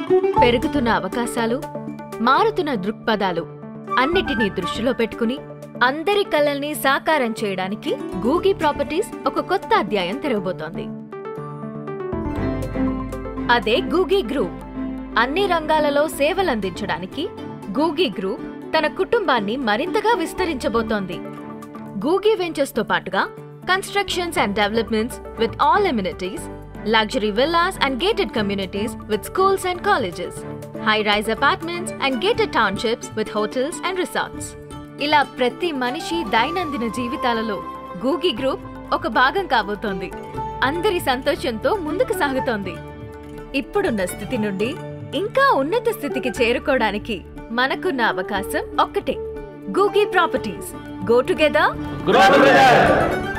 పెరుగుతున్న అవకాశాలు మారుతున్న దృక్పథాలు అన్నిటినీ దృష్టిలో పెట్టుకుని అందరి కలల్ని సాకారం చేయడానికి గూగీ ప్రాపర్టీస్ ఒక కొత్త అధ్యాయం తెరవబోతోంది అదే గూగీ గ్రూప్ అన్ని రంగాలలో సేవలందించడానికి గూగీ గ్రూప్ తన కుటుంబాన్ని మరింతగా విస్తరించబోతోంది గూగీ వెంచర్స్ తో పాటుగా constructions and developments with all amenities luxury villas and gated communities with schools and colleges high rise apartments and gated townships with hotels and resorts ఇలా ప్రతి మనిషి దైనందిన జీవితాలలో గూగీ గ్రూప్ ఒక భాగం కాబోతోంది అందరి సంతోషంతో ముందుకు సాగుతోంది ఇప్పుడున్న స్థితి నుండి ఇంకా ఉన్నత స్థితికి చేరుకోవడానికి మనకున్న అవకాశం ఒక్కటే Googee properties go together Grow together.